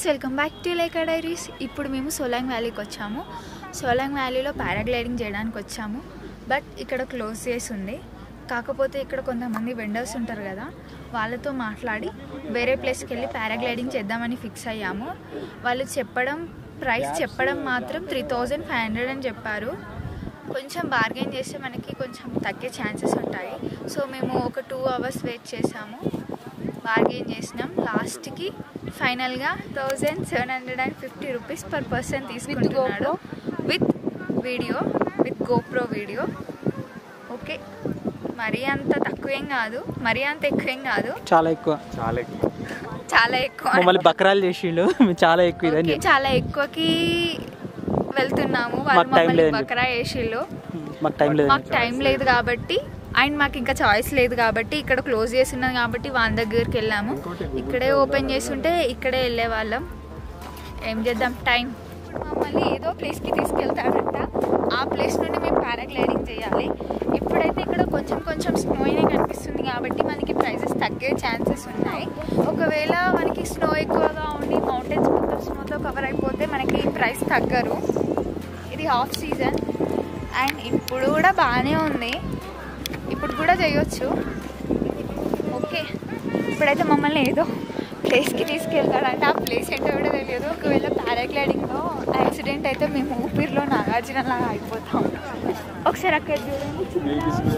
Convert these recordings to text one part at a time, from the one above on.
Welcome back to Leka diaries ఇప్పుడు మేము సోలాంగ్ వ్యాలీకి వచ్చాము సోలాంగ్ వ్యాలీలో పారాగ్లైడింగ్ చేయడానికి వచ్చాము బట్ ఇక్కడ క్లోజ్ చేసి ఉంది కాకపోతే ఇక్కడ కొంతమంది వెండర్స్ ఉంటారు కదా వాళ్ళతో మాట్లాడి వేరే ప్లేస్కి వెళ్ళి పారాగ్లైడింగ్ చేద్దామని ఫిక్స్ అయ్యాము వాళ్ళు చెప్పడం ప్రైస్ చెప్పడం మాత్రం త్రీ థౌజండ్ ఫైవ్ హండ్రెడ్ అని చెప్పారు కొంచెం బార్గెన్ చేస్తే మనకి కొంచెం తగ్గే ఛాన్సెస్ ఉంటాయి సో మేము ఒక టూ అవర్స్ వెయిట్ చేసాము బార్గెన్ చేసినాం లాస్ట్కి ఫైనల్గా thousand seven hundred and fifty rupees per person తీసుకుంటున్నాడు with video with GoPro video okay మరీ అంత తక్కువేం కాదు మరీ అంత ఎక్కువేం కాదు చాలా ఎక్కువ చాలా ఎక్కువ చాలా ఎక్కువ మమ్మల్ని బకరాలు చేసిండు మేము చాలా ఎక్కువ ఇదని ఓకే, చాలా ఎక్కువకి వెళ్తున్నాము మాకు వాళ్ళు time మమ్మల్ని లేదని బకరా వేసిళ్ళు మాకు టైం లేదు మాకు టైం లేదు కాబట్టి అండ్ మాకు ఇంకా చాయిస్ లేదు కాబట్టి ఇక్కడ క్లోజ్ చేసి ఉన్నది కాబట్టి వాళ్ళ దగ్గరికి వెళ్ళాము ఇక్కడే ఓపెన్ చేస్తుంటే ఇక్కడే వెళ్ళే వాళ్ళం ఏం చేద్దాం టైం ఇప్పుడు మమ్మల్ని ఏదో ప్లేస్కి తీసుకెళ్తాడంట ఆ ప్లేస్ నుండి మేము పారాగ్లైడింగ్ చేయాలి ఇప్పుడైతే ఇక్కడ కొంచెం కొంచెం స్నోయినే కనిపిస్తుంది కాబట్టి మనకి ప్రైజెస్ తగ్గే ఛాన్సెస్ ఉన్నాయి ఒకవేళ మనకి స్నో ఎక్కువగా ఉండి మౌంటైన్స్ మొత్తం స్నోతో కవర్ అయిపోతే మనకి ప్రైస్ తగ్గరు ఇది హాఫ్ సీజన్ అండ్ ఇప్పుడు కూడా బాగానే ఉంది ఇప్పుడు కూడా చేయొచ్చు ఓకే ఇప్పుడైతే మమ్మల్ని ఏదో ప్లేస్కి తీసుకెళ్తాడంటే ఆ ప్లేస్ ఏంటో కూడా తెలియదు ఒకవేళ పారాగ్లైడింగ్లో యాక్సిడెంట్ అయితే మేము ఊపిరిలో నాగార్జున లాగా అయిపోతాం ఒకసారి అక్కడ చూడండి చిన్న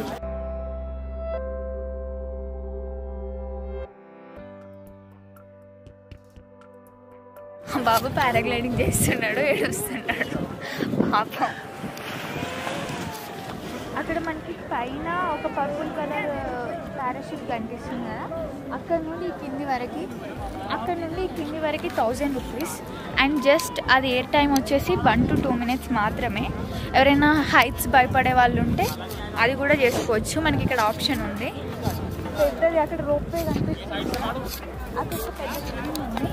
బాబు పారాగ్లైడింగ్ చేస్తున్నాడు ఏడుస్తున్నాడు పాపం అక్కడ మనకి పైన ఒక పర్పుల్ కలర్ పారాషూట్ కనిపిస్తుంది కదా అక్కడ నుండి ఈ కింది వరకు అక్కడ నుండి ఈ కింది వరకు థౌజండ్ రూపీస్ అండ్ జస్ట్ అది ఎయిర్ టైం వచ్చేసి వన్ టు టూ మినిట్స్ మాత్రమే ఎవరైనా హైట్స్ భయపడే వాళ్ళు ఉంటే అది కూడా చేసుకోవచ్చు మనకి ఇక్కడ ఆప్షన్ ఉంది పెద్దది అక్కడ రోప్ వే కనిపిస్తుంది అక్కడ ఒక పెద్ద బిల్డింగ్ ఉంది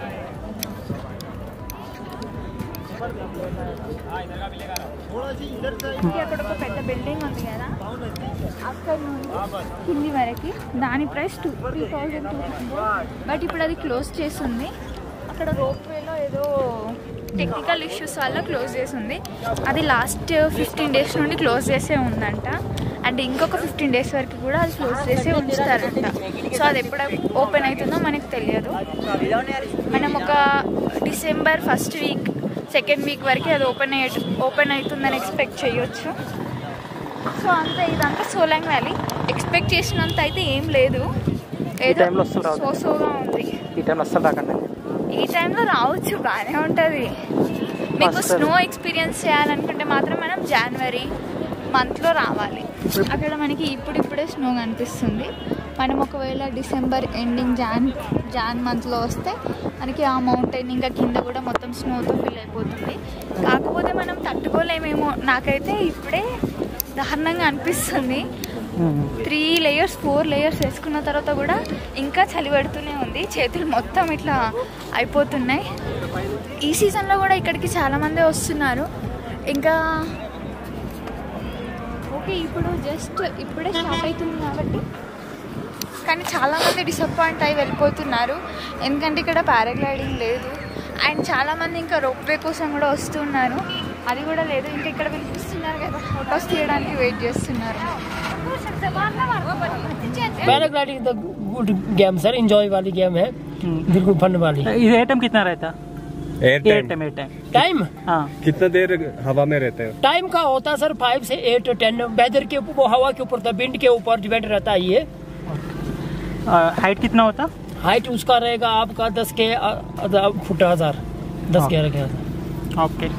ఇది అక్కడ ఒక పెద్ద బిల్డింగ్ ఉంది కదా అక్కడ నుండి కింది వరకు దాని price two three thousand two hundred but ఇప్పుడు అది క్లోజ్ చేసింది అక్కడ రోప్ వేలో ఏదో టెక్నికల్ ఇష్యూస్ వల్ల క్లోజ్ చేసింది అది లాస్ట్ ఫిఫ్టీన్ డేస్ నుండి క్లోజ్ చేసే ఉందంట అండ్ ఇంకొక ఫిఫ్టీన్ డేస్ వరకు కూడా అది క్లోజ్ చేసే ఉంచుతారంట సో అది ఎప్పుడు ఓపెన్ అవుతుందో మనకు తెలియదు మనం ఒక December first week second week వరకు అది ఓపెన్ అయ్యే ఓపెన్ అవుతుందని ఎక్స్పెక్ట్ చేయొచ్చు సో అంతే ఇదంతా సోలాంగ్ వ్యాలీ ఎక్స్పెక్ట్ చేసినంత అయితే ఏం లేదు ఏదో టైంలో వస్తుంది రావద్దు. సో సోగా ఉంది ఈ టైంలో అస్సలు రాకండి ఈ టైంలో రావచ్చు బాగానే ఉంటుంది మీకు వస్తది. స్నో ఎక్స్పీరియన్స్ చేయాలనుకుంటే మాత్రం మనం జనవరి మంత్లో రావాలి అక్కడ మనకి ఇప్పుడిప్పుడే స్నో కనిపిస్తుంది మనం ఒకవేళ డిసెంబర్ ఎండింగ్ జాన్ జాన్ మంత్లో వస్తే మనకి ఆ మౌంటైన్ ఇంకా కింద కూడా మొత్తం స్నోతో ఫిల్ అయిపోతుంది కాకపోతే మనం తట్టుకోలేమేమో నాకైతే ఇప్పుడే దారుణంగా అనిపిస్తుంది త్రీ లేయర్స్ ఫోర్ లేయర్స్ వేసుకున్న తర్వాత కూడా ఇంకా చలి పెడుతూనే ఉంది చేతులు మొత్తం ఇట్లా అయిపోతున్నాయి ఈ సీజన్లో కూడా ఇక్కడికి చాలామంది వస్తున్నారు ఇంకా ఓకే ఇప్పుడు జస్ట్ ఇప్పుడే స్టార్ట్ అవుతుంది కాబట్టి కానీ చాలామంది డిసప్పాయింట్ అయి వెళ్ళిపోతున్నారు ఎందుకంటే ఇక్కడ పారాగ్లైడింగ్ లేదు అండ్ చాలామంది ఇంకా రోప్వే కోసం కూడా వస్తున్నారు అది కూడా లేదు ఇంకా ఇక్కడ పిలిపిస్తున్నారు కదా ఫొటోస్ తీయడానికి వెయిట్ చేస్తున్నారు पैराग्लाइडिंग तो गुड गेम सर इंजॉय वाली गेम है बिल्कुल फन वाली ఇది ఏ టైం కిतना रहता एयर ఏ टाइम టైం ఏ టైం टाइम हाँ कितना देर हवा में रहते हैं टाइम का होता है सर फाइव से एट टेन वेदर के ऊपर वो हवा के ऊपर था विंड के ऊपर डिपेंड रहता है ये हाइट कितना होता हाइट उसका रहेगा आपका दस के अ, अ, फुट हजार दस हाँ। ग्यारह के हजार ఓకే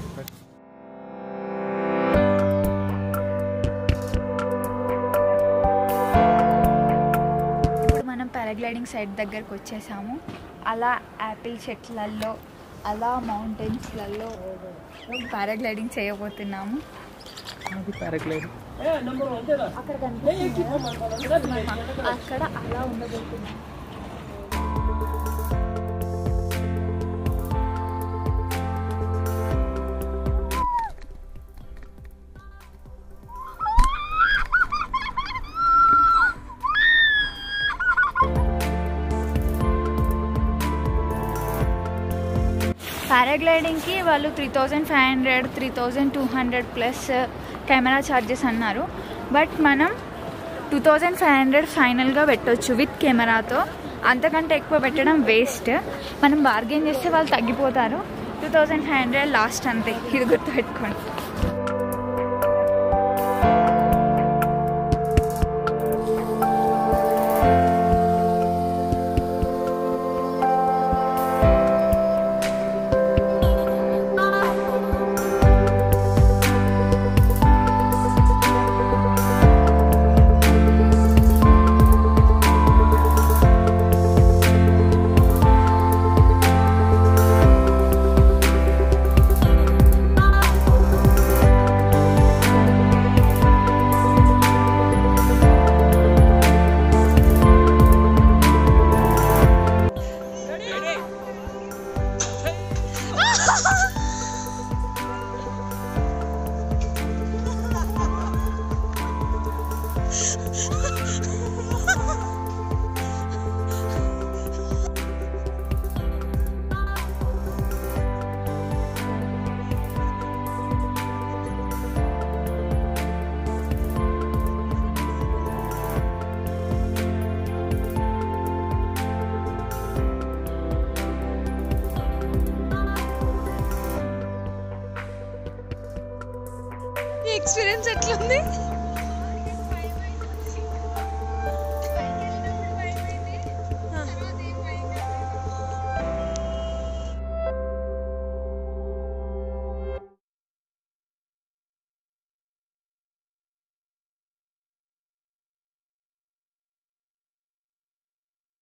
ఇప్పుడు మనం పారాగ్లైడింగ్ సైట్ దగ్గరకు వచ్చేసాము అలా యాపిల్ చెట్లల్లో అలా మౌంటైన్స్లలో పారాగ్లైడింగ్ చేయబోతున్నాము అది పారాగ్లైడ్ అక్కడ కనిపిస్తుంది కదా, అక్కడ అలా ఉండబోతున్నాము పారాగ్లైడింగ్కి వాళ్ళు three thousand five hundred three thousand two hundred plus camera charges అన్నారు బట్ మనం టూ థౌజండ్ ఫైవ్ హండ్రెడ్ ఫైనల్గా పెట్టొచ్చు విత్ కెమెరాతో అంతకంటే ఎక్కువ పెట్టడం వేస్ట్ మనం బార్గెన్ చేస్తే వాళ్ళు తగ్గిపోతారు two thousand five hundred last అంతే ఇది గుర్తుపెట్టుకోండి ఎక్స్పీరియన్స్ ఎట్లుంది